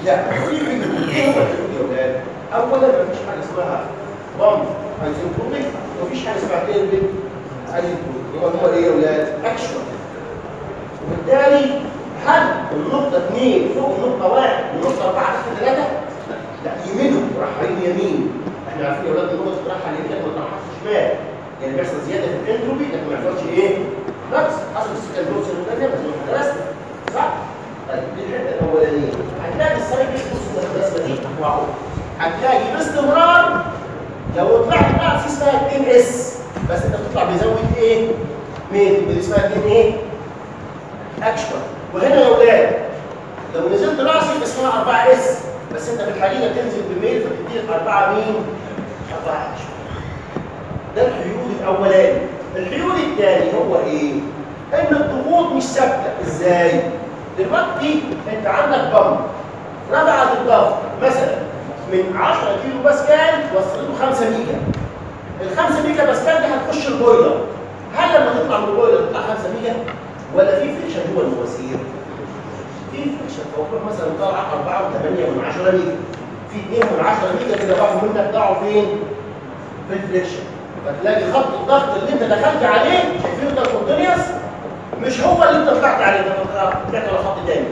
لا في حدود ايه هو الحدود يا ولاد؟ اولا مفيش حاجه اسمها بامب ايزنتروبيك ومفيش حاجه اسمها تيربين ايزنتروبيك هو هو ايه يا ولاد؟ اكشوال وبالتالي هل النقطة 2 فوق النقطة 1 والنقطة 4 تحت 3 لا يمينهم رايحين يمين احنا عارفين يا ولاد النقطة رايحة اليمين لكن ما تروحش شمال يعني بيحصل زيادة في الانتروبي لكن ما يحصلش ايه؟ نقص حصل السكان بروس الثانية بس ما درسنا صح؟ طيب دي الحتة الأولانية هتلاقي السايكل بص الرسمة دي واو هتلاقي باستمرار لو طلعت بقى في اسمها 2 اس بس انت بتطلع بيزود ايه؟ مين؟ اللي اسمها 2 ايه؟ اكشوال وهنا يا ولاد لو نزلت راسي اسمها 4 اس بس انت في الحقيقه تنزل بميل فتديك 4 مين؟ 4 اكشوال ده الحيول الاولاني الحيول الثاني هو ايه؟ ان الضغوط مش ثابته ازاي؟ دلوقتي انت عندك بمب رفعت الضغط مثلا من 10 كيلو باسكال وصلته 5 ميجا ال 5 ميجا باسكال دي هتخش البويلر هل لما تطلع من البويلر تطلع 5 ميجا ولا في فريكشن جوه المواسير؟ في فريكشن فوق مثلا طالع 4 و8 من 10 ميجا في 2 من 10 ميجا كده راحوا منك ضاعوا فين؟ في الفريكشن فتلاقي خط الضغط اللي انت دخلت عليه شايفينه ده كونتينيوس مش هو اللي انت طلعت عليه انت طلعت على خط تاني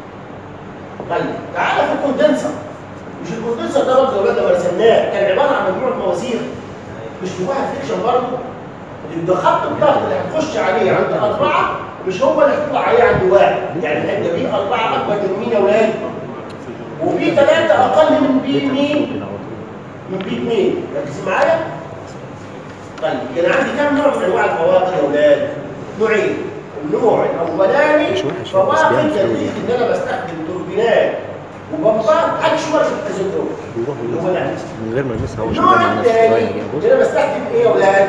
طيب تعالى في الكوندنسر مش الكوندنسر ده برضه يا ولاد لما رسمناه كان عباره عن مجموعه مواسير مش جواها فريكشن برضه يبقى خط الضغط اللي هتخش عليه عند أربعة مش هو اللي هتطلع عليه عند واحد يعني هيبقى بي أربعة أكبر من مين يا ولاد؟ وبي ثلاثة أقل من بي مين؟ من بي اثنين ركزوا معايا؟ طيب أنا عندي كم نوع من أنواع الفواقد يا ولاد؟ نوعين النوع الأولاني مش وحش، بس فواقد بيعمل يدريك إن أنا بستخدم توربينات وبمبار أكشوال في التزنتروب بيروح اللي هو ده من غير ما يلمسها هو شغال النوع مع نفسه الثاني صغير بص اللي انا بستخدم ايه يا اولاد؟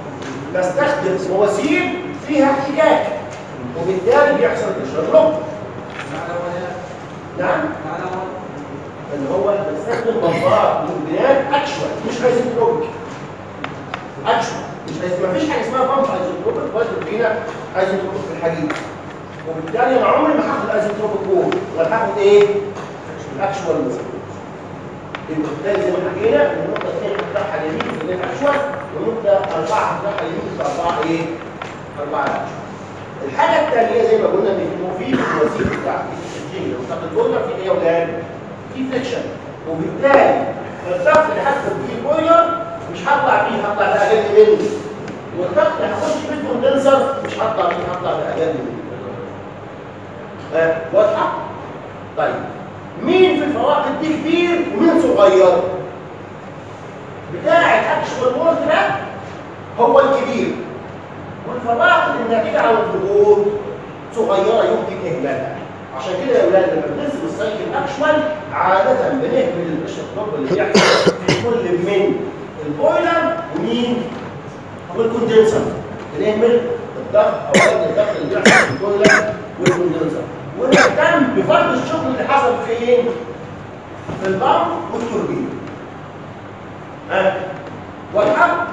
بستخدم مواسير فيها احتكاك وبالتالي بيحصل تشرب نعم اللي هو بستخدم بمبار توربينات اكشوال مش ايزنتروبيك اكشوال مش عايز ما فيش حاجه اسمها بامب ايزنتروبيك ولا توربينه ايزنتروبيك في الحقيقه وبالتالي انا عمري ما هاخد ايزنتروبيك وول ولا هاخد ايه؟ اكشوال مثلا يبقى بالتالي زي ما حكينا ان النقطه 2 هتطلعها اليمين في اكشوال والنقطه 4 هتطلعها اليمين في 4 ايه؟ 4 اكشوال. الحاجه الثانيه زي ما قلنا ان في في الوسيله بتاعت الشيء لو تاخد بويلر في ايه يا اولاد؟ في فريكشن وبالتالي الضغط اللي هدخل فيه البويلر مش هطلع بيه هطلع باقل منه والضغط اللي هخش فيه الكوندنسر مش هطلع بيه هطلع باقل منه. ها واضحه؟ طيب مين في الفواقد دي كبير ومين صغير بتاع الاكشوال وورد ده هو الكبير والفواقد الناتجه عن الضغوط صغيره يمكن اهمالها عشان كده يا اولاد لما بننزل السايكل اكشوال عاده بنهمل البريشر دروب اللي بيحصل في كل من البويلر ومين والكوندنسر بنهمل الضغط او وزن الضغط اللي بيحصل في البويلر والكوندنسر ونهتم بفرض الشغل اللي حصل فين؟ في البامب والتوربين. ها؟ واضحة؟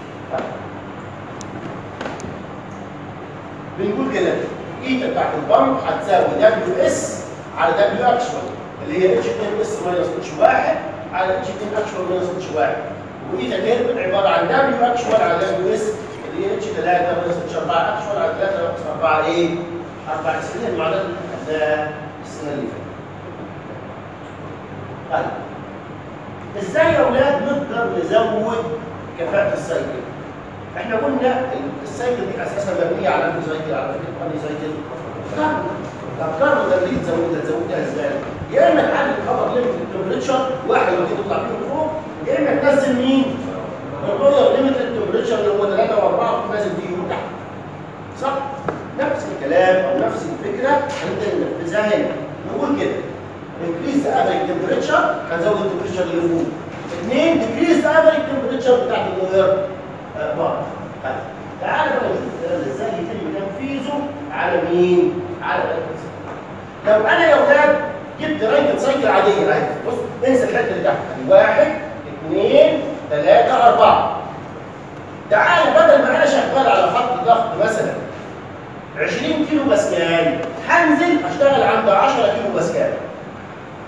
بنقول كده ايتا بتاعت البامب هتساوي دبليو اس على دبليو اكشوال اللي هي اتش 2 اس ماينس اتش 1 على اتش 2 اكشوال ماينس اتش 1 وايتا تيربن عباره عن دبليو اكشوال على دبليو اس اللي هي اتش 3 ماينس اتش 4 اكشوال على 3 ناقص 4 ايه؟ 4 سنين المعادلات اللي خدناها السنه اللي فاتت. طيب ازاي يا اولاد نقدر نزود كفاءه السايكل؟ احنا قلنا السايكل دي اساسا مبنيه على انهي سايكل على فكره انهي سايكل؟ كارب. طب كارب ده اللي تزودها تزودها ازاي؟ يا اما تعلي الخبر ليميت التمبريتشر واحد وتيجي تطلع بيه لفوق يا اما تنزل مين؟ الرولر ليميت التمبريتشر اللي هو 3 و4 ونازل بيهم تحت. صح؟ نفس الكلام او نفس الفكره هنبدا ننفذها هنا نقول كده increase the average temperature هنزود التمبريتشر اللي فوق اثنين decrease the average temperature بتاعت الغير بار طيب تعالى بقى نشوف الكلام ده ازاي يتم تنفيذه على مين؟ على الرانكن سايكل لو انا يا اولاد جبت رانكن سايكل عاديه اهي بص انسى الحته اللي تحت واحد اثنين ثلاثه اربعه تعال بدل ما انا شغال على خط ضغط مثلا 20 كيلو باسكال هنزل اشتغل عند 10 كيلو باسكال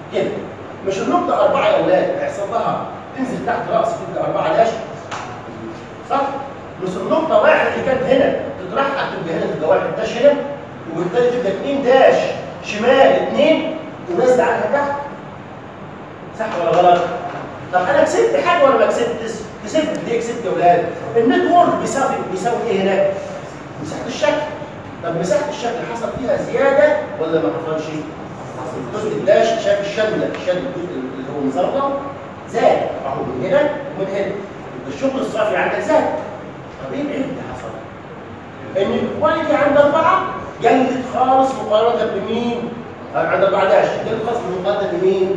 كده مش النقطة أربعة يا أولاد هيحصل لها تنزل تحت رأس تبقى أربعة داش صح؟ مش النقطة واحد اللي كانت هنا تترحل تبقى هنا تبقى واحد داش هنا وبالتالي تبقى اثنين داش شمال اثنين ونازلة عنها تحت صح ولا غلط؟ طب أنا كسبت حاجة ولا ما كسبتش؟ كسبت ليه كسبت يا أولاد؟ النتورك بيساوي بيساوي إيه هناك؟ مساحة الشكل طب مساحة الشكل حصل فيها زيادة ولا ما حصلش؟ الجزء الداش شايف الشد ده الشد الجزء اللي هو مزرطه زاد اهو من هنا ومن هنا يبقى الشغل الصافي عندك زاد طب ايه العيب اللي حصل؟ ان الكواليتي عند اربعه قلت خالص مقارنه بمين؟ عند اربعه داش قلت خالص مقارنه بمين؟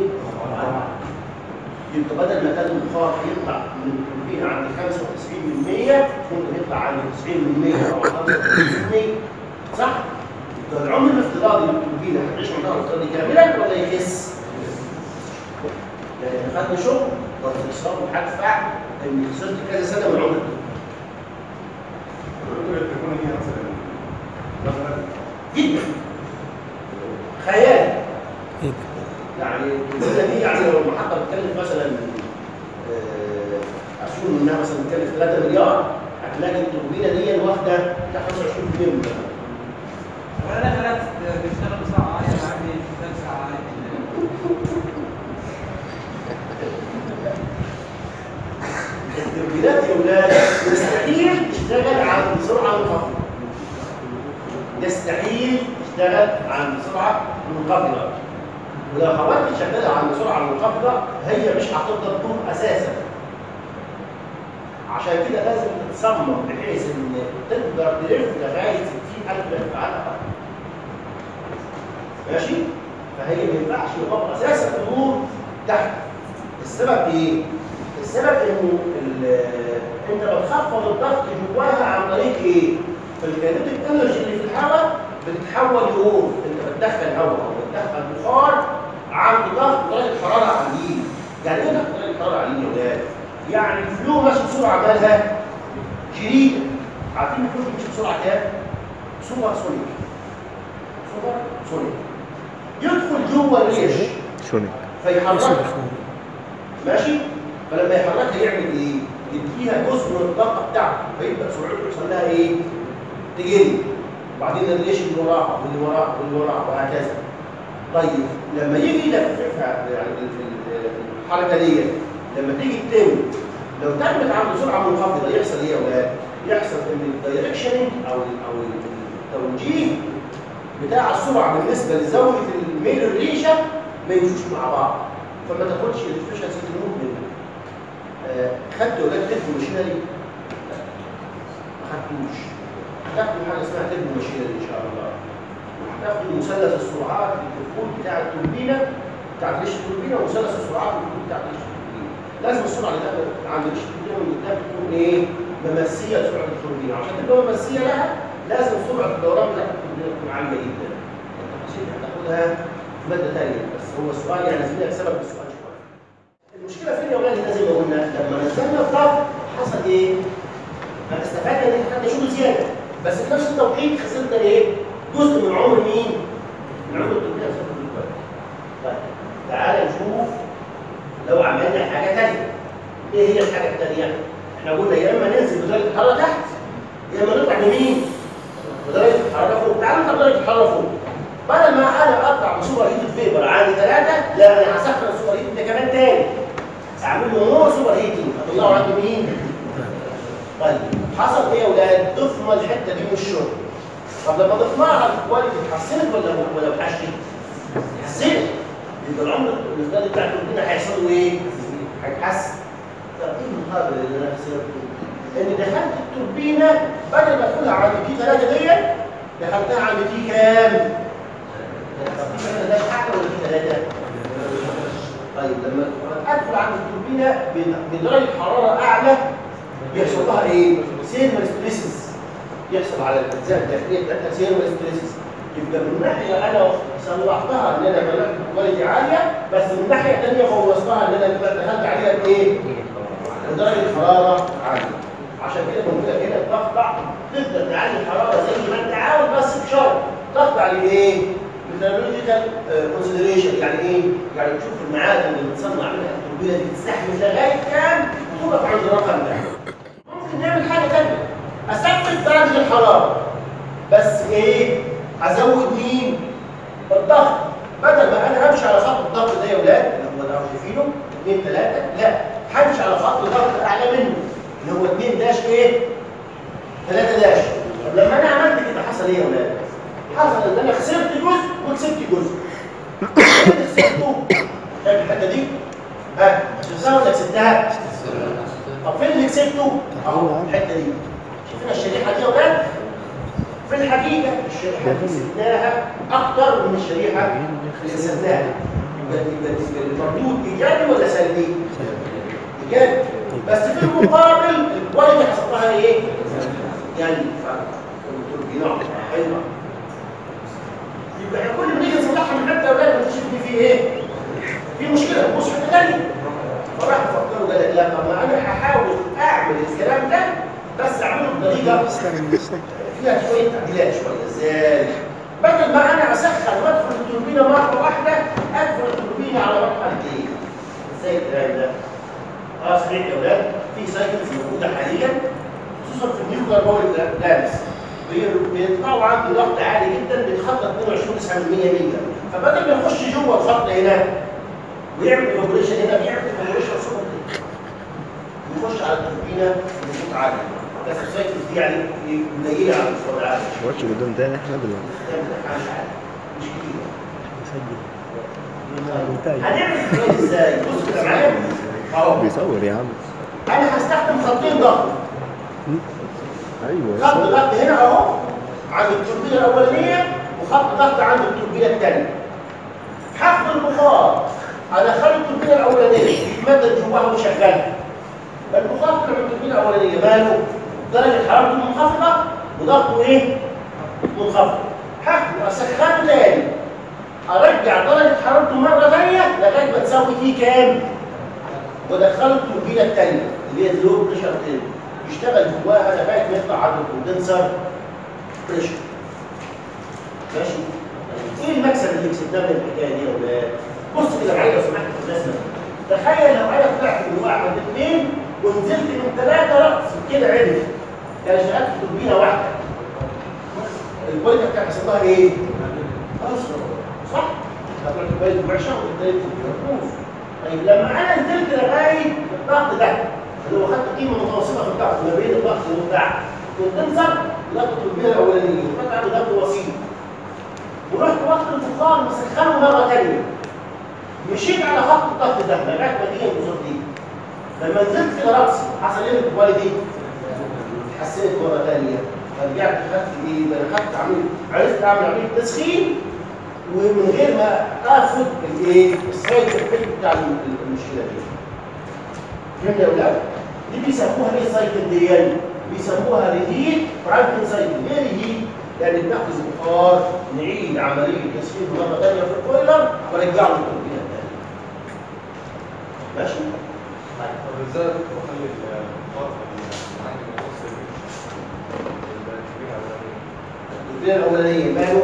يبقى بدل ما كان البخار يطلع من التوربين عند 95% ممكن يطلع عند 90% او 95% صح؟ يبقى العمر الافتراضي للتوربين هتعيش عمرها الافتراضي كاملا ولا يخس؟ يعني خدنا شغل والاقتصاد هدفع ان خسرت كذا سنه من عمر جدا خيال يعني السنه دي يعني لو المحطه بتكلف مثلا آه، اسيوم انها مثلا بتكلف 3 مليار هتلاقي التوربينه دي واخده بتاع 25 مليون مثلا وانا خلاص بشتغل بسرعه عاليه عندي شغال ساعه عاليه التوربينات يا اولاد يستحيل تشتغل عن سرعه منخفضه يستحيل تشتغل عن سرعه منخفضه ولو حاولت تشغلها عن سرعه منخفضه هي مش هتقدر تقوم اساسا عشان كده لازم تتصمم بحيث ان تقدر تلف لغايه 60000 لف على الاقل ماشي فهي ما ينفعش يقف اساسا تدور تحت السبب ايه؟ السبب انه ال- انت بتخفض الضغط جواها عن طريق ايه؟ فالكينيتيك انرجي اللي في الهواء بتتحول لهور انت بتدخل هواء او بتدخل بخار عند ضغط درجه حراره عاليين يعني ايه ضغط درجه حراره عاليين يا ولاد؟ يعني الفلو ماشي بسرعه مالها شديده عارفين الفلو بيمشي بسرعه كام؟ سوبر سونيك سوبر سونيك يدخل جوه الريش شونيك فيحركها ماشي فلما يحركها يعمل ايه يديها جزء من الطاقه بتاعته فيبدا سرعته يحصل لها ايه تقل وبعدين الريش اللي وراها واللي وراها واللي وراها وهكذا طيب لما يجي يلففها يعني ال- ال- الحركه دي لما تيجي تتم لو تمت عند سرعه منخفضه يحصل ايه يا اولاد؟ يحصل ان الدايركشن او ال- او التوجيه بتاع السرعه بالنسبه لزاويه الميل الريشه ما يمشوش مع بعض فما تاخدش الافشنسي تموت منه آه، خدت ولاد تربو ماشينري؟ لا ما خدتوش هتاخدوا حاجه اسمها تربو ماشينري ان شاء الله وهتاخدوا مثلث السرعات الدخول بتاع التوربينه بتاعت ريش التوربينه ومثلث السرعات الدخول بتاعت ريش التوربينه لازم السرعه اللي داخله عند ريش التوربينه من قدام تكون ايه؟ ممسيه لسرعه التوربينه عشان تبقى ممسيه لها لازم سرعه الدوران بتاعت التوربينه تكون عاليه جدا التفاصيل دي هتاخدها في ماده ثانيه بس هو السؤال يعني زميلك سبب السؤال شويه المشكله فين يا ولاد اللي زي ما قلنا لما نزلنا الضغط حصل ايه؟ انا استفدنا ان احنا خدنا شغل زياده بس في نفس التوقيت خسرنا ايه؟ جزء من عمر مين؟ من عمر التوربينه بسبب الكويس. طيب تعالى نشوف لو عملنا حاجه ثانيه ايه هي الحاجه الثانيه؟ احنا قلنا يا اما ننزل بدرجه الحراره تحت يا اما نطلع لمين؟ بدرجه الحراره فوق تعالى نطلع بدرجه الحراره فوق بدل ما انا اقطع بسوبر هيت الفيبر عندي ثلاثه لا انا هسخن السوبر هيت ده كمان تاني اعمل له مور سوبر هيتنج هطلعه عند مين؟ طيب حصل ايه يا اولاد؟ ضفنا الحته دي من الشغل طب لما ضفناها الكواليتي اتحسنت ولا ولا وحشت؟ اتحسنت يبقى العمر الافتراضي بتاع التوربينه هيحصل له ايه؟ هيتحسن طب ايه المقابل اللي انا خسرته؟ ان دخلت التوربينه بدل ما ادخلها عند تي 3 دي دخلتها عند تي كام؟ طب تي 3 ده اعلى ولا تي 3؟ طيب لما ادخل عند التوربينه بدرجه حراره اعلى بيحصل لها ايه؟ سيرمال ستريسز يحصل على الاجزاء الداخليه بتاعتها سيرمال ستريسز يبقى من ناحيه انا صلحتها ان انا بلغت كواليتي عاليه بس من ناحيه ثانيه بوظتها ان انا دخلت عليها بايه؟ بدرجه حراره عاليه عشان كده بقول لك هنا تخضع تقدر تعلي الحراره زي ما انت عاوز بس بشرط تخضع لايه؟ ميتالورجيكال كونسيدريشن يعني ايه؟ يعني تشوف المعادن اللي بتصنع منها التوربينه دي تستحمل لغايه كام توقف عند الرقم ده. ممكن نعمل حاجه ثانيه اثبت درجه الحراره بس ايه؟ ازود مين؟ الضغط بدل ما انا امشي على خط الضغط ده يا ولاد اللي هو ده شايفينه 2 3 لا همشي على خط ضغط اعلى منه اللي هو 2 داش ايه؟ 3 داش طب لما انا عملت كده حصل ايه يا ولاد؟ حصل ان انا خسرت جزء وكسبت جزء. إيه اللي خسرته؟ شايف الحته دي؟ ها خسرتها ولا كسبتها؟ طب فين اللي كسبته؟ اهو الحته دي. شايفين الشريحه دي يا ولاد؟ في الحقيقه الشريحه اللي كسبناها اكتر من الشريحه اللي خسرناها. يبقى يبقى يبقى المردود ايجابي ولا سلبي؟ ايجابي. بس في المقابل الكواليتي حصل لها ايه؟ يعني التوربينات ايوه يبقى احنا كل ما نيجي نصلحها من حته اولاد نكتشف ان في ايه؟ في مشكله نبص حته ثانيه فراح فكروا قال لك لا طب ما انا هحاول اعمل الكلام ده بس اعمله بطريقه فيها شويه تعديلات شويه ازاي؟ بدل ما انا اسخن وادخل التوربينه مره واحده ادخل التوربينه على مرحلتين ازاي الكلام ده؟ اه صحيح يا اولاد في سايكلز موجوده حاليا خصوصا في النيوكلير باور بلانس بيطلعوا عندي ضغط عالي جدا بيتخطى 22 9 ميجا فبدل ما يخش جوه الخط هنا ويعمل ايفابوريشن هنا بيعمل ايفابوريشن سوبر يخش على التوربينه بصوت عالي بس السايكلز دي يعني قليله على المستوى العالي واتش قدام تاني احنا دلوقتي بتعمل حاجه عالي مش كتير مسجل هنعمل الكلام ازاي؟ بص كده معايا اهو بيصور يا عم انا هستخدم خطين ضغط ايوه خط يصور. ضغط هنا اهو عند التوربينه الاولانيه وخط ضغط عند التوربينه الثانيه هاخد البخار ادخله التوربينه الاولانيه يتمدد جواها ويشغلها البخار اللي عند التوربينه الاولانيه ماله درجه حرارته منخفضه وضغطه ايه؟ منخفض هاخده اسخنه تاني ارجع درجه حرارته مره ثانيه لغايه ما تساوي فيه كام؟ وادخله التوربينه الثانيه اللي هي اللو بريشر تاني يشتغل جواها لغايه ما يطلع عند الكوندنسر بريشر ماشي ايه المكسب اللي كسبناه من الحكايه دي يا ولاد؟ بص كده معايا لو سمحت في الرسمه تخيل لو انا طلعت من واحد من اثنين ونزلت من ثلاثه رأس كده عدل كان شغال في توربينه واحده الكواليتي بتاعها حصل لها ايه؟ اصفر صح؟ هتروح الكواليتي وحشه وبالتالي تبوظ طيب لما انا نزلت لغايه الضغط ده اللي هو خدت قيمه متوسطه في الضغط ما بين الضغط والبتاع كوندنسر ضغط التوربينه الاولانيه وخدت عنده ضغط وسيط ورحت واخد البخار مسخنه مره ثانيه مشيت على خط الضغط ده لغايه ما دي البذور دي لما نزلت كده راسي حصل ايه الكواليتي؟ اتحسنت مره ثانيه فرجعت خدت ايه؟ ده انا خدت عمليه عرفت اعمل عمليه تسخين ومن غير ما اخد الايه؟ السايد افكت بتاع المشكله دي. فهمت يا اولاد؟ دي بيسموها ايه السايكل دي؟ بيسموها ريهيت فرانكن سايكل، ليه ريهيت؟ لان بناخد بخار نعيد عمليه تسخين مره ثانيه في البويلر ونرجعه للتوربينه الثانيه. ماشي؟ طيب طب ازاي بخلي الخط اللي عندي متوسط التوربينه الاولانيه ماله؟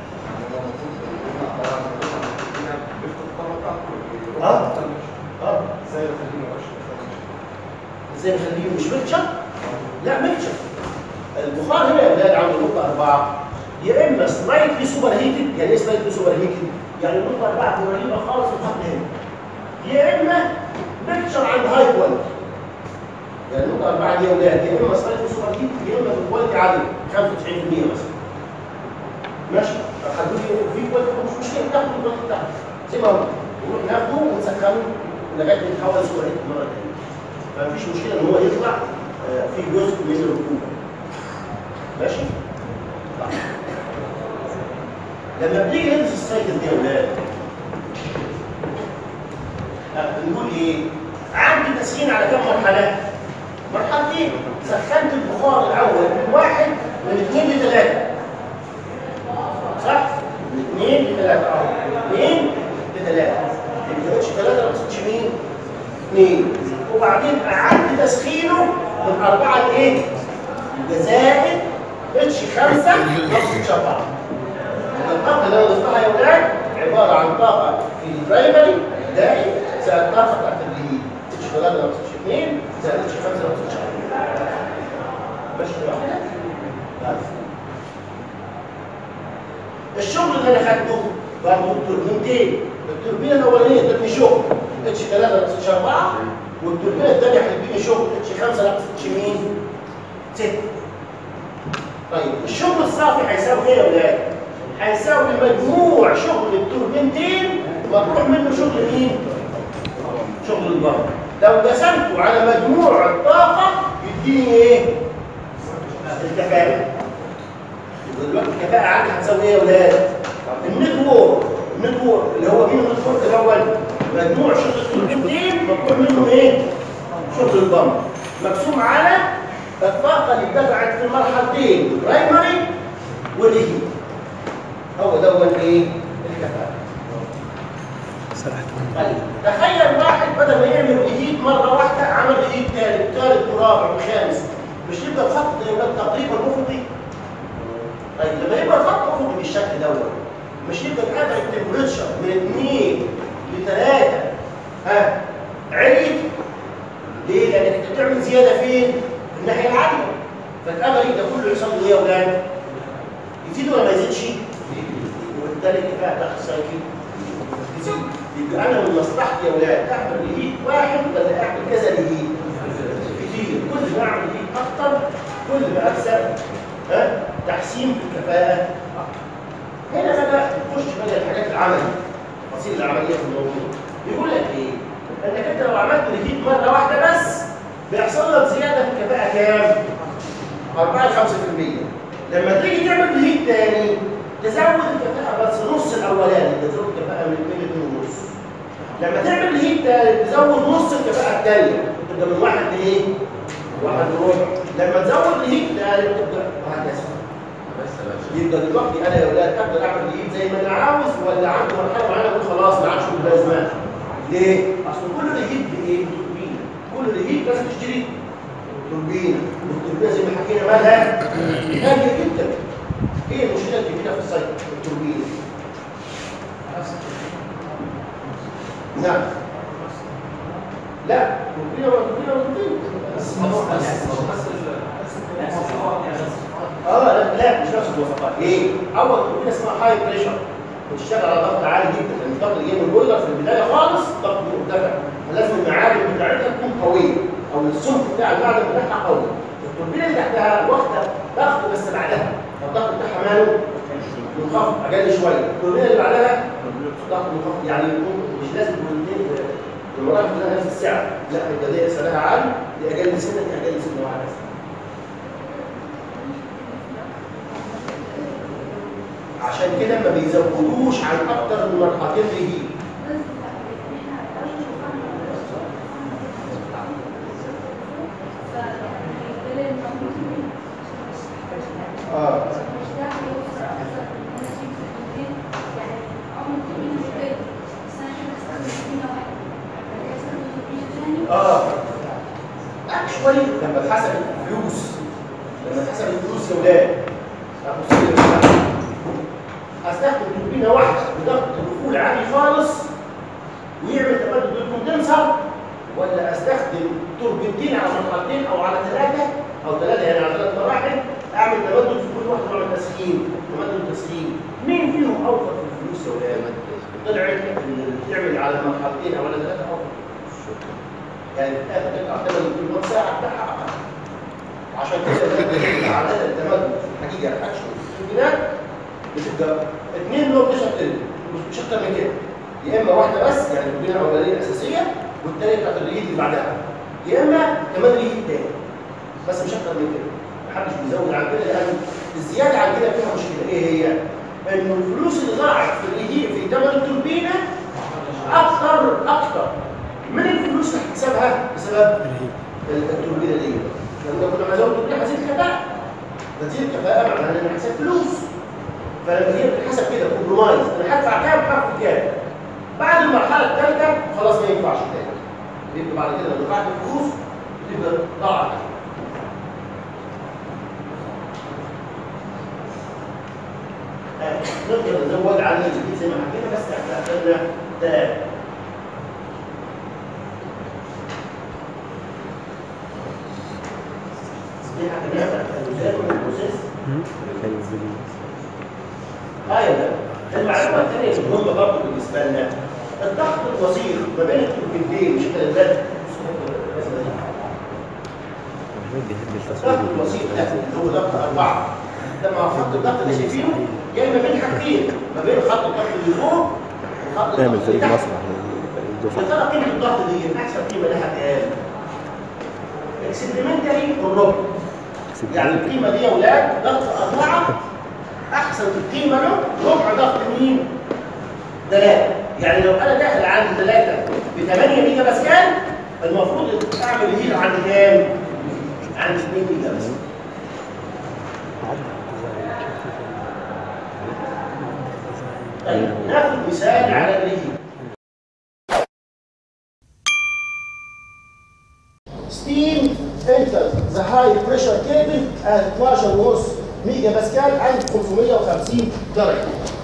اه اه ازاي بخليه ما ازاي نخليه مش مكشر؟ لا مكشر البخار هنا يا اولاد عنده نقطه اربعه يا اما سلايتلي سوبر هيتد يعني ايه سلايتلي سوبر هيتد؟ يعني النقطه اربعه قريبه خالص من الخط هنا يا اما مكشر عند هاي كواليتي يعني النقطه اربعه دي يا اولاد يا اما سلايتلي سوبر هيتد يا اما بالكواليتي عاليه 95% مثلا ماشي طب هتقول لي في كواليتي مش مشكله تاخد الكواليتي بتاعته زي ما هو نروح ناخده ونسخنه لغايه ما يتحول سوبر هيتد مره ثانيه فمفيش مشكله ان هو يطلع آه، في جزء من الركوب ماشي طيب. لما بنيجي ندرس السايكل دي يا ولاد آه، بنقول ايه عندي تسخين على كم مرحله مرحلتين سخنت البخار الاول من واحد من اثنين لثلاثه صح من اثنين لثلاثه اه من اثنين لثلاثه ما بتقولش ثلاثه ما تقصدش مين اثنين وبعدين قعدت تسخينه من أربعة لإيه؟ يبقى زائد اتش خمسة ناقص اتش أربعة الطاقه اللي انا ضفتها يا ولاد عباره عن طاقه في البرايمري دائم زائد الطاقه بتاعت اللي اتش 3 ناقص اتش 2 زائد اتش 5 ناقص اتش 4 ماشي كده؟ بس. الشغل اللي انا خدته برضه التوربينتين التوربينه الاولانيه ادتني شغل اتش 3 ناقص اتش 4 والتوربينه الثانيه هتديني شغل اتش 5 ناقص اتش مين؟ 6 طيب الشغل الصافي هيساوي ايه يا ولاد؟ هيساوي مجموع شغل التوربينتين مطروح منه شغل مين؟ شغل البر لو قسمته على مجموع الطاقه يديني ايه؟ الكفاءه يبقى دلوقتي الكفاءه عندي هتساوي ايه يا ولاد؟ النت وور النت وور اللي هو مين النت وور الاول؟ مجموع شغل التوربينتين مطروح منه ايه؟ شغل البمب مقسوم على الطاقة اللي اتدفعت في المرحلتين البرايمري والريهيت هو دوت ايه؟ الكفاءة سرحت طيب تخيل واحد بدل ما يعمل ريهيت مرة واحدة عمل ريهيت ثالث ثالث ورابع وخامس مش يبقى الخط يبقى تقريبا افقي طيب لما يبقى الخط افقي بالشكل دوت مش يبقى الافرج تمبريتشر من 2 ل 3 ها عليت ليه؟ لانك انت بتعمل زياده فين؟ في الناحيه العاليه فالافرج ده كله يحصل له ايه يا اولاد؟ يزيد ولا ما يزيدش؟ وبالتالي كفاءه بتاعت السايكل تزيد يبقى انا من مصلحتي يا اولاد اعمل ريهيت واحد ولا اعمل كذا ريهيت؟ كتير كل ما اعمل ريهيت اكتر كل ما اكسب ها تحسين في الكفاءه اكتر هنا بقى نخش بقى الحاجات العمليه تفاصيل العمليه في الموضوع بيقول لك ايه؟ انك انت لو عملت ريهيت مره واحده بس بيحصل لك زياده في الكفاءه كام؟ 4 5% لما تيجي تعمل ريهيت تاني تزود الكفاءه بس نص الاولاني تزود الكفاءه من 2 ل 2 ونص لما تعمل ريهيت تالت تزود نص الكفاءه الثانيه تبقى من واحد لايه؟ واحد وربع لما تزود ريهيت تالت تبدا وهكذا يبقى دلوقتي انا يا اولاد ابدا اعمل ريهيت زي ما انا عاوز ولا عندي مرحله معينه اقول خلاص ما عادش لازمه ليه؟ اصل كل ريهيت بايه؟ بتوربينه كل ريهيت لازم تشتري توربينه والتوربينه زي ما حكينا مالها غاليه جدا ايه المشكله الكبيره في السايكل التوربينه نعم لا توربينه ولا توربينه ولا توربينه بس اه لا لا مش نفس الوصفات ليه؟ اول توربينه اسمها هاي بريشر بتشتغل على ضغط عالي جدا لان الضغط اللي جاي من البويلر في البدايه خالص ضغط مرتفع فلازم المعادن بتاعتها تكون قويه او السمك بتاع المعدن بتاعها قوي التوربينه اللي تحتها واخده ضغط بس بعدها الضغط بتاعها ماله منخفض اقل شويه التوربينه اللي بعدها ضغط منخفض يعني يكون مش لازم يكون الاثنين المراحل كلها نفس السعر لا يبقى دي سعرها عالي دي اقل سنه دي اقل سنه وهكذا عشان كده ما بيزودوش عن اكتر من مرحلتين ريهيت اه اه اكشولي لما اتحسب الفلوس لما اتحسب الفلوس يا ولاد ابص لي هستخدم توربينه واحده بضغط دخول عالي خالص ويعمل تبادل بالكوندنسر ولا استخدم توربينتين على مرحلتين او على ثلاثه او ثلاثه يعني على ثلاث مراحل اعمل تبادل في كل واحده نوع تسخين تبادل تسخين مين فيهم اوفر في الفلوس يا ولاد؟ طلعت ان تعمل على مرحلتين او على ثلاثه اوفر يعني في الاخر تطلع ثمن كل ساعه بتاعها اقل عشان كده عادة التمدد في الحقيقه الاكشن في البناء بتبقى اثنين لو بتشرب تاني مش مش اكتر من كده يا اما واحده بس يعني البناء الاولانيه الاساسيه والثانيه بتاعت الريد اللي بعدها يا اما كمان ريد تاني بس مش اكتر من كده محدش بيزود عن كده لان الزياده عن كده فيها مشكله ايه هي؟ انه الفلوس اللي ضاعت في الريد في ثمن التوربينه اكتر اكتر من الفلوس اللي هتكسبها بسبب التوربينه دي لما كنا هنزود التوربينه هزيد الكفاءه تزيد الكفاءه معناها ان انا هحسب فلوس فلما هي بتتحسب كده كومبرومايز انا هدفع كام هاخد كام بعد المرحله الثالثه خلاص ما ينفعش تاني يبقى بعد كده لو دفعت الفلوس تبقى ضاعت نقدر نزود على الجديد زي ما حكينا بس احنا اخذنا ثلاثه دي حاجات الجزئيات والبروسيس ايوه المعلومه الثانيه المهمه برضه بالنسبه لنا الضغط الوسيط ما بين التوربينتين مش كده ازاي؟ الضغط الوسيط ده اللي هو ضغط اربعه ده مع خط الضغط اللي شايفينه جاي ما بين حاجتين ما بين خط الضغط اللي فوق وخط نعمل الضغط فريق اللي تحت مسرح يا الدفعة ترى قيمه الضغط دي احسن قيمه لها كام؟ اكسبيرمنتالي الربع يعني القيمه دي يا اولاد ضغط اربعه احسن قيمه له ربع ضغط مين؟ ثلاثه يعني لو انا داخل عند ثلاثه ب 8 ميجا باسكال المفروض اعمل هيل عند كام؟ عند 2 ميجا باسكال طيب ناخد مثال على الريل steam enters the high pressure cabin at 12 ونص ميجا باسكال عند 550 درجه.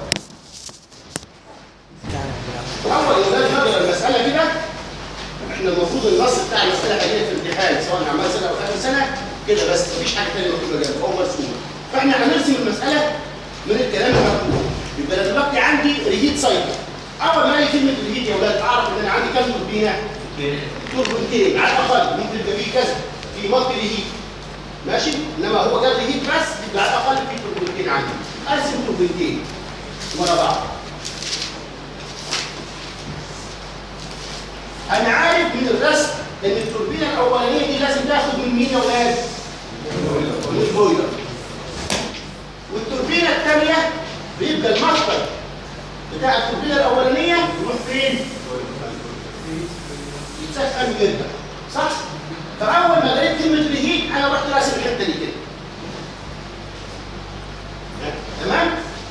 اول ما نقرا المساله كده احنا المفروض النص بتاع المساله هيجي في الامتحان سواء عمال سنه او اخر سنه كده بس مفيش حاجه ثانيه مكتوبه جنبه هو مرسومه فاحنا هنرسم المساله من الكلام المكتوب يبقى انا دلوقتي عندي ريهيت سايكل اول ما اجي كلمه ريهيت يا اولاد اعرف ان انا عندي كام توربينه؟ توربينتين على الاقل ممكن يبقى فيه كذا في مالتي ريهيت ماشي انما هو جاب ريهيت بس يبقى على الاقل في توربينتين عندي ارسم توربينتين ورا بعض انا عارف من الرسم ان التوربينه الاولانيه دي لازم تاخد من مين يا اولاد؟ من البويلر والتوربينه الثانيه بيبقى المصدر بتاع التوربينه الاولانيه يروح فين؟ يتسخن جدا صح؟ فاول ما لقيت كلمه ريهيت انا رحت راسم الحته دي كده تمام؟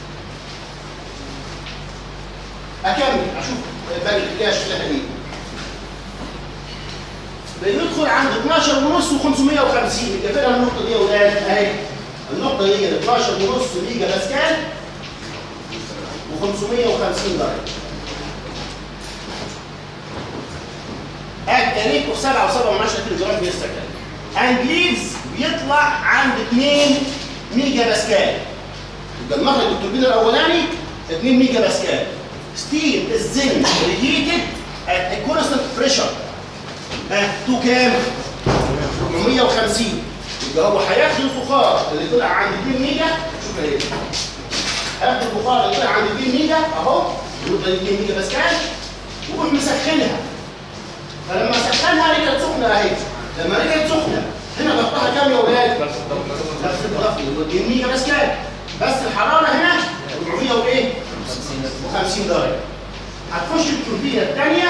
اكمل اشوف باقي الحكايه شكلها ايه بندخل عند 12 ونص و550 اتفقنا النقطه دي يا ولاد اهي النقطه دي كده 12 ونص ميجا باسكال و550 درجه at a rate of 7 و7 كيلو جرام بير سكند and leaves بيطلع عند 2 ميجا باسكال يبقى المخرج التوربين الاولاني 2 ميجا باسكال steam is then reheated at a constant pressure ها تو كام 450 يبقى هو هياخد الفخار اللي طلع عند 2 ميجا شوف اهي هياخد الفخار اللي طلع عند 2 ميجا اهو النقطه دي 2 ميجا باسكال ويروح مسخنها فلما سخنها رجعت سخنه اهي لما رجعت سخنه هنا ضغطها كام يا اولاد؟ نفس الضغط اللي هو 2 ميجا باسكال بس الحراره هنا 400 وايه؟ 50 درجه هتخش التوربينه الثانيه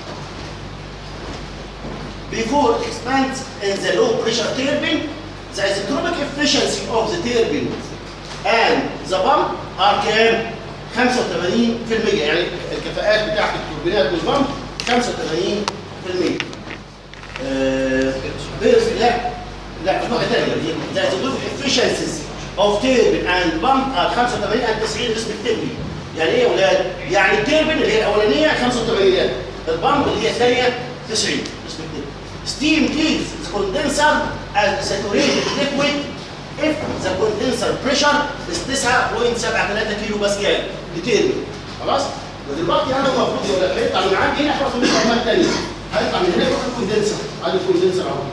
before it expands in the low pressure turbine, the isotropic efficiency of the turbine and the pump are كام؟ 85% يعني الكفاءات بتاعت التوربينات والبمب 85% آه بيرس لا لا في واحده ثانيه the isotropic efficiencies of turbine and pump are 85 and 90 respectively يعني ايه يا اولاد؟ يعني التوربين اللي هي الاولانيه 85 البمب اللي هي الثانيه 90 respectively steam leaves the condenser as saturated liquid if the condenser pressure is 9.73 كيلو باسكال بترمي خلاص ودلوقتي انا المفروض يقول لك هيطلع من عندي هنا خلاص من القناه الثانيه هيطلع من هنا يروح الكوندنسر ادي الكوندنسر اهو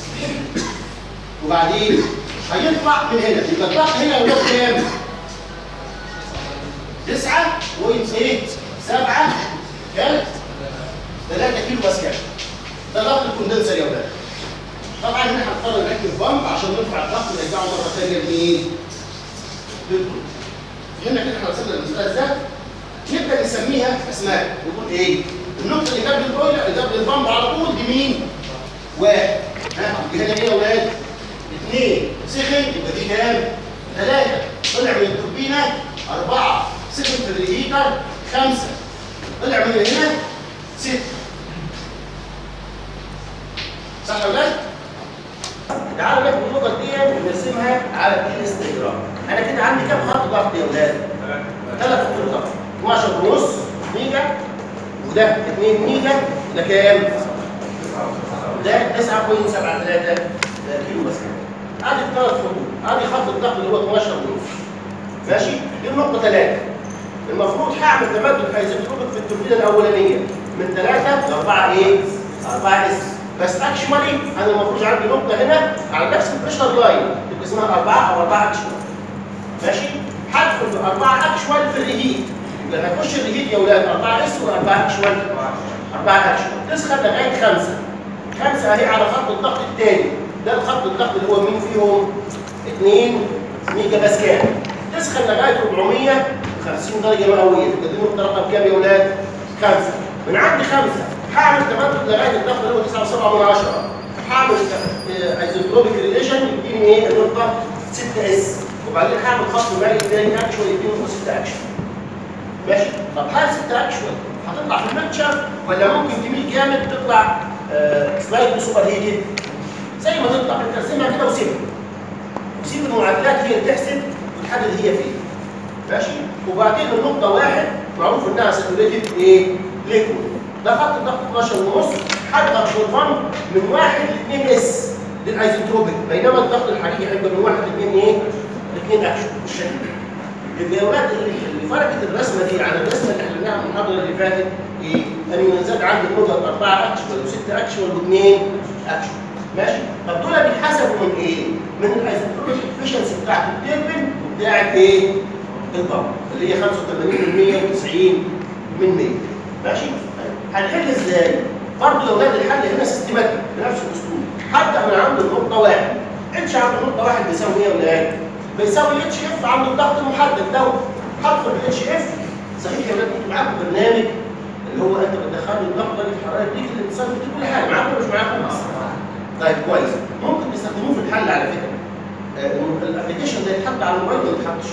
وبعدين هيطلع من هنا يبقى الضغط هنا يروح كام؟ 9.7 كام؟ 3 كيلو باسكال ده ضغط الكوندنسر يا ولاد طبعا احنا هنضطر نركب بامب عشان نرفع الضغط ونرجعه مره ثانيه لمين؟ للبول. هنا كده احنا وصلنا للمساله ازاي؟ نبدا نسميها اسماء نقول ايه؟ النقطه اللي قبل البويلر اللي قبل البامب على طول دي مين؟ واحد ها يبقى هنا ايه يا ولاد؟ اثنين سخن يبقى دي كام؟ ثلاثه طلع من التوربينه اربعه سخن في الريهيتر خمسه طلع من هنا سته صح يا ولاد؟ تعالوا ناخد النقط دي ونرسمها على الانستجرام. انا كده عندي كام خط ضغط يا ولاد؟ ثلاث خطوط ضغط 12 ونص ميجا وده 2 ميجا ده كام؟ ده 9.73 كيلو باسكال ادي الثلاث خطوط ادي خط الضغط اللي هو 12 ونص ماشي دي النقطه 3 المفروض هعمل تمدد ايزوتروبيك في التوربينه الاولانيه من 3 ل 4 ايه 4 اس بس اكشوالي انا المفروض عندي نقطه هنا على نفس البريشر لاين تبقى اسمها 4 او 4 اكشوال ماشي هدخل ب 4 اكشوال في الريهيت يبقى هخش الريهيت يا اولاد 4 اس و4 اكشوال 4 اكشوال تسخن لغايه 5 5 اهي على خط الضغط الثاني ده الخط الضغط اللي هو مين فيهم 2 ميجا باسكال تسخن لغايه 450 درجه مئويه تبقى دي نقطه رقم كام يا اولاد؟ 5 من عند 5 هعمل تمدد لغايه الضغط اللي هو 9.7 من 10 هعمل ايزوتروبيك ريليشن يديني ايه النقطه 6 اس وبعدين هعمل خط مالي تاني اكشوال يديني نقطه 6 اكشوال ماشي طب هل 6 اكشوال هتطلع في المنشر ولا ممكن تميل جامد تطلع آه سلايد سوبر هيتد زي ما تطلع بترسمها كده وسيبها وسيب المعادلات هي اللي تحسب وتحدد هي فين ماشي وبعدين النقطه واحد معروف انها ساتوريتد ايه ليكويد ده خط الضغط 12 ونص هضغط بالفن من 1 ل 2 اس للايزوتروبيك بينما الضغط الحقيقي هيبقى من 1 ل 2 ايه؟ ل 2 اكشن بالشكل ده يبقى يا اولاد اللي فرقت الرسمه دي عن الرسمه اللي حليناها في المحاضره اللي فاتت ايه؟ ان زاد عندي النقط 4 اكشوال و6 اكشوال و2 اكشوال ماشي؟ طب دول بيتحسبوا من ايه؟ من الايزوتروبيك افشنسي بتاعت التربن وبتاعت ايه؟ البمب اللي هي 85% و90 من 100 ماشي؟ هنحل ازاي؟ برضه يا اولاد الحل هنا سيستماتيك بنفس الاسلوب هبدا من عند النقطه واحد اتش عند النقطه واحد بيساوي ايه يا اولاد؟ بيساوي اتش اف عند الضغط المحدد دوت هدخل اتش اف صحيح يا اولاد انتوا معاكم برنامج اللي هو انت بتدخل له الضغط درجه الحراره دي الاتصال دي كل حاجه معاكم ولا مش معاكم؟ طيب كويس ممكن تستخدموه في الحل على فكره آه، الابلكيشن ده يتحط على الموبايل ولا ما يتحطش؟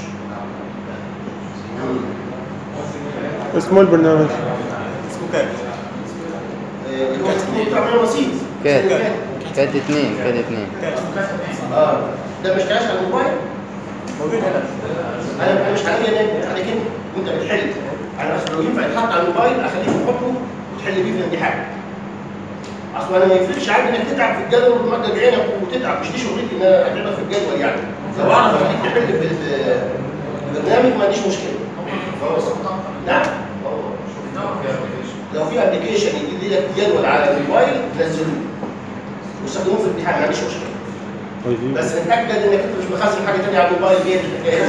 اسمه البرنامج اسمه كام؟ آه، اللي هو التكنيك بتاع عمل بسيط كات كات اتنين كات اتنين اه ده مش اشتغلش على الموبايل موجود هنا انا انا مش عليا انا عليك انت وانت بتحل انا بس لو ينفع يتحط على الموبايل اخليك تحطه وتحل بيه في الامتحان اصل انا ما يفرقش عندي انك تتعب في الجدول وتمجد عينك وتتعب مش دي شغلتي ان انا اتعبك في الجدول يعني لو اعرف اخليك تحل في ال- البرنامج ما عنديش مشكله نعم لو في ابلكيشن يجيب لك جدول على الموبايل نزلوه واستخدموه في الامتحان ما عنديش مشكله طيب بس اتاكد انك انت مش مخزن حاجه ثانيه على الموبايل دي الحكايه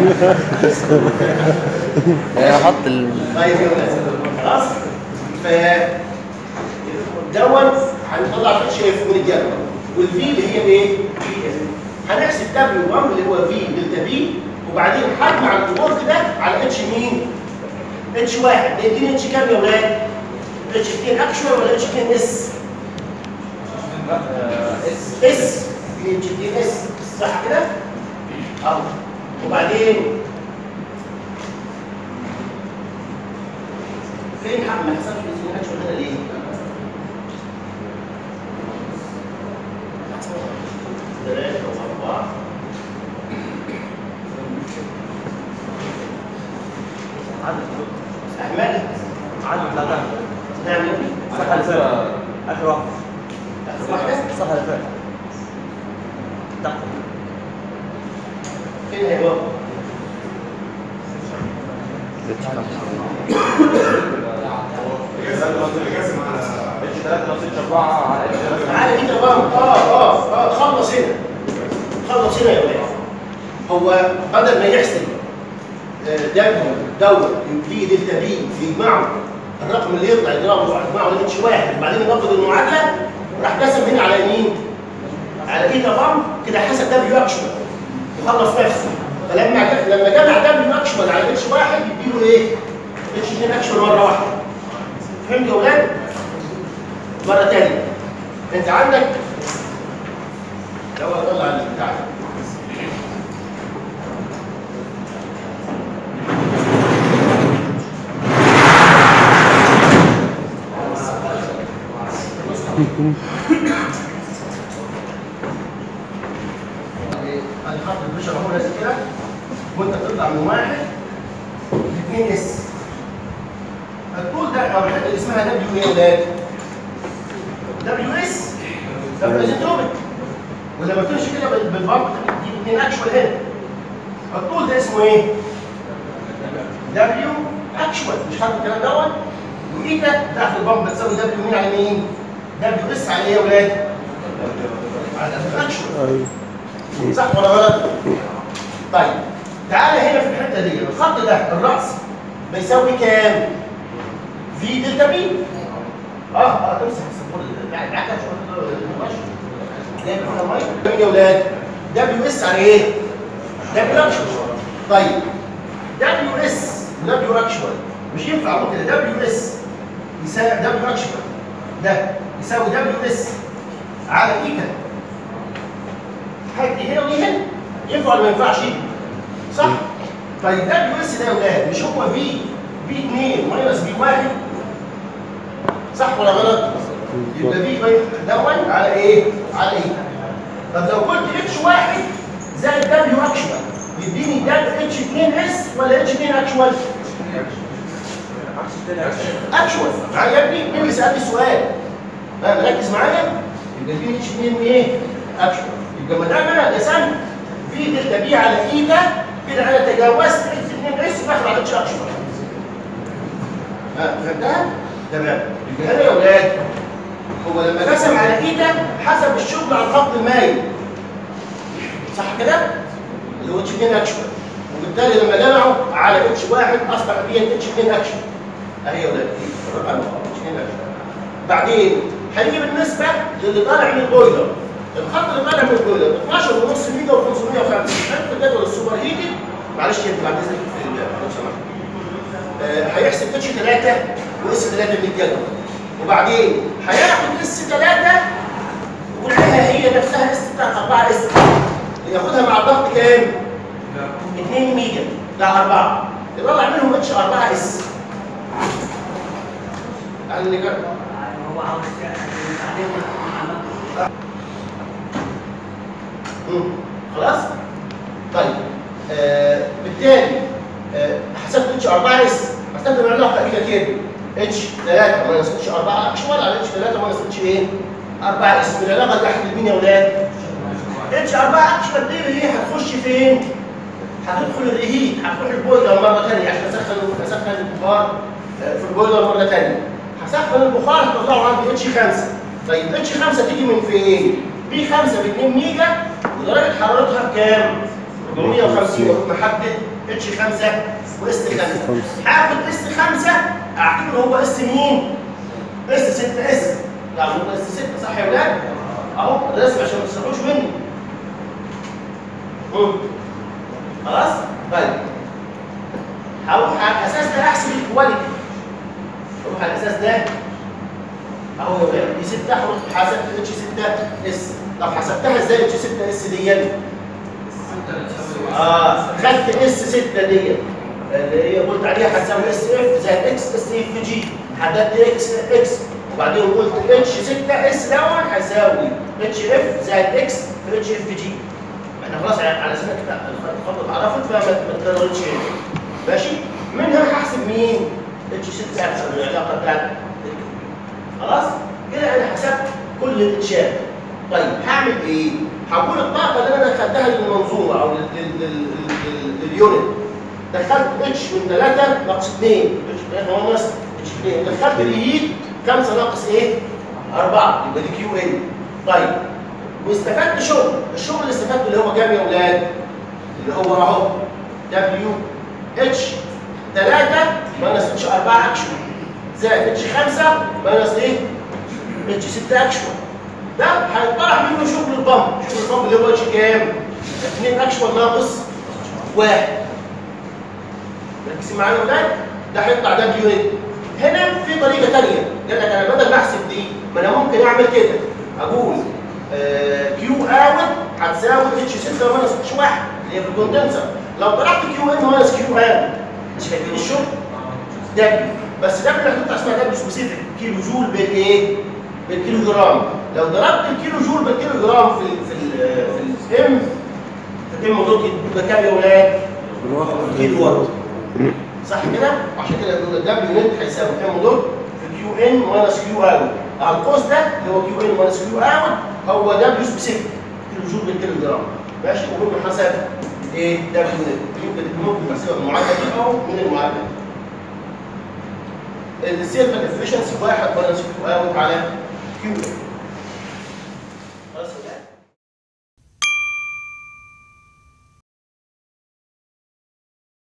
انا هحط ال... طيب يا ولاد خلاص ف دون هنطلع في شايف من الجدول والفي اللي هي ايه؟ في اف هنحسب دبليو 1 اللي هو في دلتا بي وبعدين هجمع الورك ده على اتش مين؟ اتش واحد ده يديني اتش كام يا ولاد؟ اتش 2 اكشوال ولا اتش 2 اس؟ اس اس اتش 2 اس صح كده؟ اه وبعدين فين حق ما حسبش بنزين اكشوال هنا ليه؟ ثلاثة وأربعة أحمد عدد ثلاثة نعم يا ابني صح اللي فات آخر واحد آخر واحدة صح اللي فات تحت فين يا بابا؟ اتش خمسة اتش 3 نص اتش 4 على اتش 3 تعالى انت بقى اه اه اه خلص هنا خلص هنا يا ولاد هو بدل ما يحسب آه، ده دوت في دلتا بي يجمعوا الرقم اللي يطلع يضربه يجمعه لاتش واحد وبعدين ينفذ المعادله راح قسم هنا على مين؟ على ايتا بام كده حسب دبليو اكشوال وخلص نفسه فلما ج- لما جمع دبليو اكشوال على اتش واحد يديله ايه؟ اتش 2 اكشوال مره واحده فهمت يا ولاد؟ مره ثانيه انت عندك لو اطلع البتاع ده. ادي خط البشر اهو نازل كده وانت تطلع من واحد 2 اس الطول ده او الحته اللي اسمها دبليو ايه يا ولاد؟ دبليو اس دبليو ايزنتروبيك ولما بتمشي كده بال- بالبامب دي 2 اكشوال هنا الطول ده اسمه ايه؟ دبليو اكشوال مش حاطط الكلام دوت وايتا بتاعت البامب بتساوي دبليو مين على مين؟ دبليو اس على ايه يا ولاد؟ على دبليو اكشوال ايوه صح ولا غلط؟ طيب تعالى هنا في الحته دي الخط ده الراس بيساوي كام؟ في دلتا بي اه اه تمسح السبورة بعد بعد شويه ماشي جايب فيها ميه مين يا ولاد؟ دبليو اس على ايه؟ دبليو اكشوال طيب دبليو اس ودبليو اكشوال مش ينفع اقول كده دبليو اس يساوي دبليو اكشوال ده يساوي دبليو اس على ايتا حاجه هنا ودي هنا ينفع ولا ما ينفعش؟ صح؟ طيب دبليو اس ده يا ولاد مش هو في في 2 ماينس في 1 صح ولا غلط؟ يبقى في دون على ايه؟ على ايه؟ طب لو قلت اتش 1 زائد دبليو اكشوال يديني ده اتش 2 اس ولا اتش 2 اكشوال؟ اكشوال معايا يا ابني مين اللي سالني السؤال؟ ها ركز معايا يبقى في اتش 2 ايه؟ اكشوال يبقى ما دام انا قسمت في دلتا بي على ايتا كده انا تجاوزت اتش 2 اس وداخل على اتش اكشوال ها فهمتها؟ تمام يبقى هنا يا ولاد هو لما قسم على ايتا حسب الشغل على الخط المايل صح كده؟ اللي هو اتش 2 اكشوال وبالتالي لما جمعوا على اتش 1 اصبح دي اتش 2 اكشوال اهي يا ولاد الرقم اتش 2 اكشوال بعدين هنيجي بالنسبه للي طالع من البويلر الخط اللي طالع من البويلر 12.5 ميجا و550 حط الجدول السوبر هيتد معلش يا ابني بعد اذنك في ال- لو سمحت آه، هيحسب اتش 3 واس 3 من الجدول وبعدين هياخد اس 3 يقول عليها هي نفسها اس بتاعت 4 اس ياخدها مع الضغط كام؟ 2 ميجا لا 4 يطلع منهم اتش 4 اس قال لي كده هو عاوز مم. خلاص؟ طيب آه بالتالي آه حسبت اتش 4 اس هستخدم العلاقه الى كده اتش 3 ماينس اتش 4 اكشوال على اتش 3 ماينس اتش ايه؟ 4 اس بالعلاقه اللي تحت مين يا اولاد؟ اتش 4 اكشوال دي اللي هي هتخش فين؟ هتدخل الريهيت هتروح البويلر مره ثانيه عشان اسخن اسخن البخار آه، في البويلر مره ثانيه هسخن البخار هتطلعه عندي اتش 5 طيب اتش 5 تيجي من فين؟ بي 5 ب 2 ميجا ودرجه حرارتها بكام؟ 450 واروح محدد اتش 5 واس 5 هاخد اس 5 اعتبره هو اس مين؟ اس 6 اس لا هو اس 6 صح يا ولاد؟ اهو الرسم عشان ما تسرقوش مني مم. خلاص؟ طيب هروح على الاساس ده احسب الكواليتي اروح على الاساس ده اهو يا ولاد دي 6 هروح حسبت اتش 6 اس طب حسبتها ازاي اتش 6 اس دي؟ اه خدت اس 6 دي اللي هي قلت عليها هتساوي اس اف زائد اكس اس اف جي حددت اكس اكس وبعدين قلت اتش 6 اس دون هيساوي اتش اف زائد اكس في اتش اف جي احنا خلاص على على سنه كده الخطوه اتعرفت فما ما تكررتش هنا ماشي منها هحسب مين اتش 6 اكس العلاقه بتاعت خلاص كده انا حسبت كل الاتشات طيب هعمل ايه؟ هقول الطاقه اللي انا دخلتها للمنظومه او لل- لل- لل- لل- لليونت دخلت اتش من 3 ناقص 2 اتش 3 ناقص اتش 2 دخلت الهيت 5 ناقص ايه؟ 4 يبقى دي كيو ان طيب واستفدت شغل الشغل اللي استفدته اللي هو كام يا اولاد؟ اللي هو اهو دبليو اتش 3 ماينس اتش 4 اكشن زائد اتش 5 ماينس ايه؟ اتش 6 اكشن ده هيطلع منه شغل البامب شغل البامب اللي هو اتش كام؟ 2 اكشن ناقص 1 ركزين معايا يا ولاد ده هيطلع ده بيونت هنا في طريقه ثانيه قال لك انا بدل ما احسب دي ما انا ممكن اعمل كده اقول كيو اوت هتساوي اتش 6 ماينس اتش 1 اللي هي في الكوندنسر لو طلعت كيو ان ماينس كيو ان مش هيديني الشغل دبليو بس دبليو هتطلع اسمها دبليو سبيسيفيك كيلو جول بالايه؟ بالكيلو جرام لو ضربت الكيلو جول بالكيلو جرام في ال في ال في الام في الام دوت يبقى كام يا ولاد؟ كيلو وات صح كده؟ عشان كده بيقول دبليو نت هيساوي ام دوت في كيو ان ماينس كيو اوت القوس ده اللي هو كيو ان ماينس كيو اوت هو دبليو سبيسيفيك كيلو جول بالكيلو جرام ماشي ومنه حسب ايه دبليو نت يمكن ممكن تحسبها بالمعادله دي او من المعادله دي السيرفر افشنسي 1 ماينس كيو اوت على كيو ان